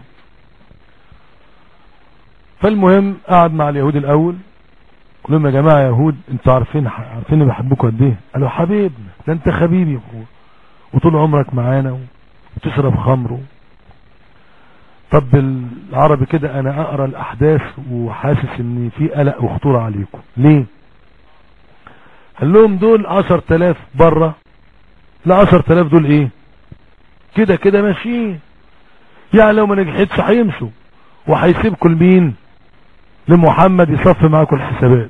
فالمهم قعد مع اليهود الاول قال لهم يا جماعة يهود انتوا عارفين عارفين بحبكم قد ايه قالوا حبيبنا ده انت حبيبي يا اخويا وطول عمرك معانا وتشرب خمر طب بالعربي كده انا اقرا الاحداث وحاسس ان في قلق وخطورة عليكم ليه قال لهم دول عشر تلاف برة لا عشر تلاف دول ايه كده كده ماشيين يعني لو ما نجحتش هيمشوا وهيسيبكم لمين لمحمد يصفي معاكم الحسابات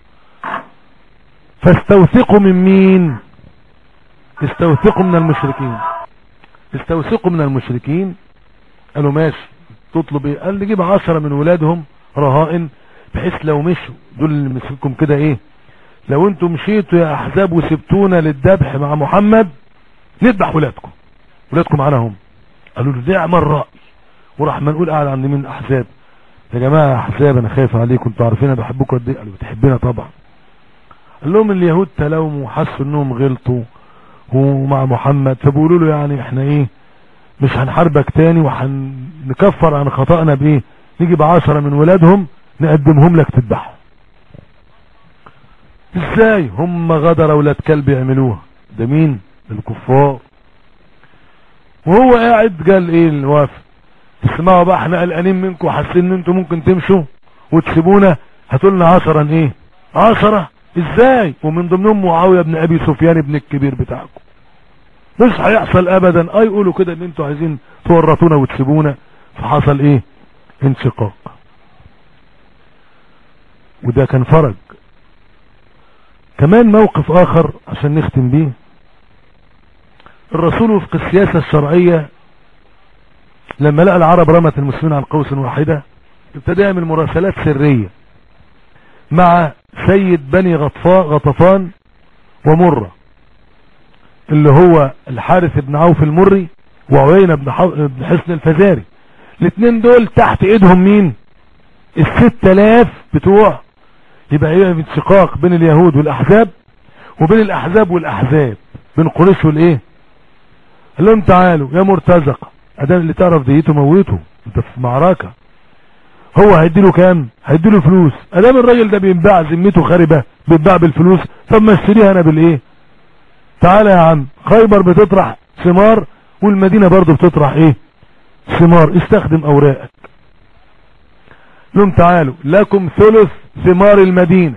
فاستوثقوا من مين استوثقوا من المشركين استوثقوا من المشركين قالوا ماشي تطلب ايه قال نجيب عشرة من ولادهم رهائن بحيث لو مشوا دول اللي مسككم كده ايه لو انتم مشيتوا يا احزاب وسبتونا للذبح مع محمد نذبح ولادكم ولادكم معانا هم قالوا له نعم الرأي وراح ما نقول قاعد عند مين الاحزاب يا جماعة يا احزاب انا خايف عليكم انتوا عارفين انا بحبكم قد ايه قالوا بتحبنا طبعا قال لهم اليهود تلاوموا وحسوا انهم غلطوا ومع محمد فبيقولوا له يعني احنا ايه مش هنحاربك تاني وهنكفر عن خطأنا بايه نيجي بعشرة من ولادهم نقدمهم لك تذبحهم ازاي هم غدر اولاد كلب يعملوها ده مين ده الكفار وهو قاعد قال ايه الوافد تسمعوا بقى احنا قلقانين منكم وحاسين ان انتم ممكن تمشوا وتسيبونا هاتولنا عشرا ايه عشرة ازاي ومن ضمنهم معاوية بن ابي سفيان ابن الكبير بتاعكم مش هيحصل ابدا اي يقولوا كده ان انتوا عايزين تورطونا وتسيبونا فحصل ايه انشقاق وده كان فرج كمان موقف اخر عشان نختم بيه الرسول وفق السياسة الشرعية لما لقى العرب رمت المسلمين عن قوس واحدة ابتدى يعمل مراسلات سرية مع سيد بني غطفان ومرة اللي هو الحارث بن عوف المري وعوينة بن, بن حسن الفزاري الاثنين دول تحت ايدهم مين الست الاف بتوع يبقى ايه انشقاق بين اليهود والاحزاب وبين الاحزاب والاحزاب بين قريش والايه قال لهم تعالوا يا مرتزقه ادام اللي تعرف ديته موته انت في معركه هو هيديله كام هيديله فلوس ادام الراجل ده بينباع ذمته خاربه بيتباع بالفلوس طب ما اشتريها انا بالايه تعالى يا عم خيبر بتطرح ثمار والمدينه برضه بتطرح ايه ثمار استخدم اوراقك لهم تعالوا لكم ثلث ثمار المدينة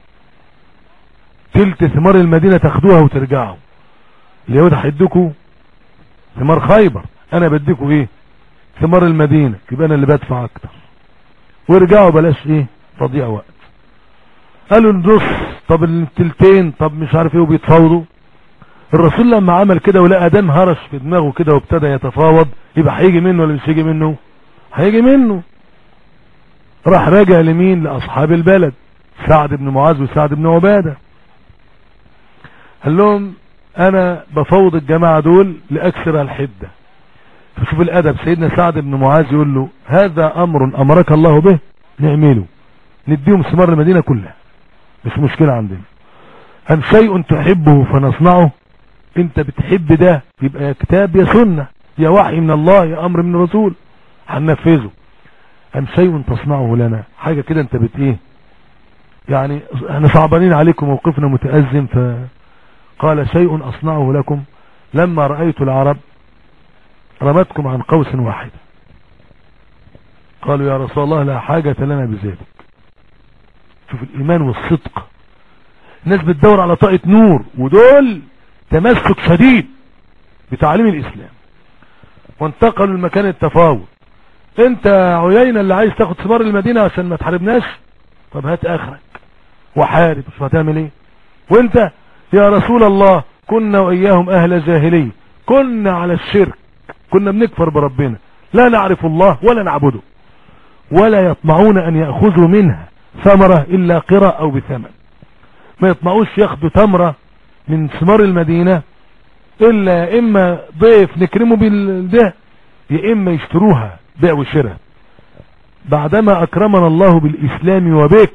تلت ثمار المدينة تاخدوها وترجعوا اليهود هيدوكوا ثمار خيبر انا بديكوا ايه ثمار المدينة يبقى انا اللي بدفع اكتر وارجعوا بلاش ايه تضيع وقت قالوا النص طب التلتين طب مش عارف ايه وبيتفاوضوا الرسول لما عمل كده ولقى دم هرش في دماغه كده وابتدى يتفاوض يبقى هيجي منه ولا مش هيجي منه هيجي منه راح راجع لمين لاصحاب البلد سعد بن معاذ وسعد بن عبادة قال لهم انا بفوض الجماعة دول لاكثر الحدة فشوف الادب سيدنا سعد بن معاذ يقول له هذا امر امرك الله به نعمله نديهم ثمار المدينة كلها مش مشكلة عندنا ام شيء تحبه فنصنعه انت بتحب ده يبقى يا كتاب يا سنة يا وحي من الله يا امر من الرسول هننفذه ام شيء تصنعه لنا حاجة كده انت بت ايه يعني احنا صعبانين عليكم موقفنا متأزم فقال شيء اصنعه لكم لما رأيت العرب رمتكم عن قوس واحد قالوا يا رسول الله لا حاجة لنا بذلك شوف الايمان والصدق الناس بتدور على طاقة نور ودول تمسك شديد بتعليم الاسلام وانتقلوا لمكان التفاوض انت عيينة اللي عايز تاخد ثمار المدينة عشان ما تحاربناش طب هات اخرك وحارب مش هتعمل ايه وانت يا رسول الله كنا واياهم اهل جاهلية كنا على الشرك كنا بنكفر بربنا لا نعرف الله ولا نعبده ولا يطمعون ان يأخذوا منها ثمرة الا قرى او بثمن ما يطمعوش ياخدوا تمرة من ثمار المدينة الا اما ضيف نكرمه بالده يا اما يشتروها بيع وشراء بعدما اكرمنا الله بالاسلام وبك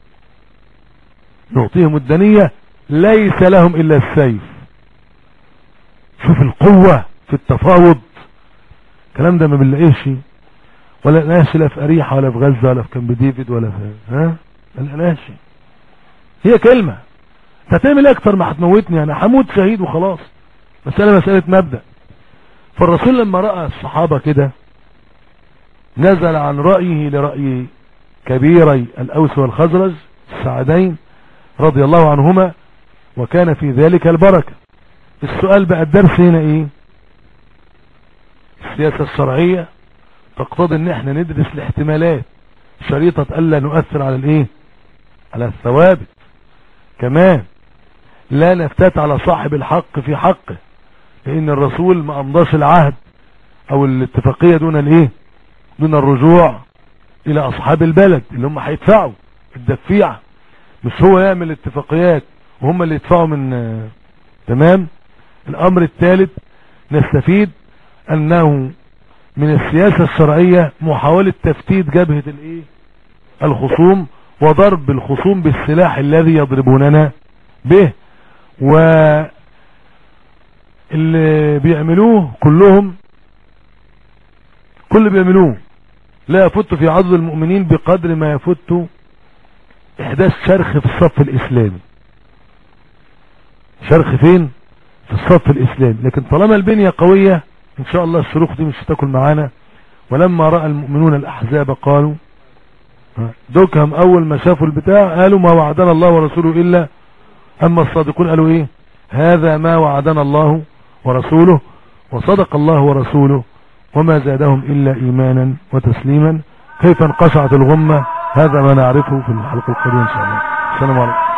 نعطيهم الدنية ليس لهم الا السيف شوف القوة في التفاوض الكلام ده ما بنلاقيش ولا لقناش لا في اريحة ولا في غزة ولا في كامب ديفيد ولا في ها ما لقناش هي كلمة انت هتعمل ايه اكتر ما هتموتني انا هموت شهيد وخلاص مسألة مسألة مبدأ فالرسول لما رأى الصحابة كده نزل عن رأيه لرأي كبيري الأوس والخزرج السعدين رضي الله عنهما وكان في ذلك البركة السؤال بقى الدرس هنا ايه السياسة الشرعية تقتضي ان احنا ندرس الاحتمالات شريطة الا نؤثر على الايه على الثوابت كمان لا نفتت على صاحب الحق في حقه لان الرسول ما امضاش العهد او الاتفاقية دون الايه دون الرجوع الى اصحاب البلد اللي هم هيدفعوا الدفيعة مش هو يعمل اتفاقيات وهم اللي يدفعوا من آه تمام الامر الثالث نستفيد انه من السياسة الشرعية محاولة تفتيت جبهة الايه الخصوم وضرب الخصوم بالسلاح الذي يضربوننا به و اللي بيعملوه كلهم كل اللي بيعملوه لا يفت في عضد المؤمنين بقدر ما يفت احداث شرخ في الصف الاسلامي شرخ فين في الصف الاسلامي لكن طالما البنية قوية ان شاء الله الشروخ دي مش هتاكل معانا ولما رأى المؤمنون الاحزاب قالوا دوكهم اول ما شافوا البتاع قالوا ما وعدنا الله ورسوله الا اما الصادقون قالوا ايه هذا ما وعدنا الله ورسوله وصدق الله ورسوله وما زادهم الا ايمانا وتسليما كيف انقشعت الغمة هذا ما نعرفه في الحلقة القادمة ان شاء الله السلام عليكم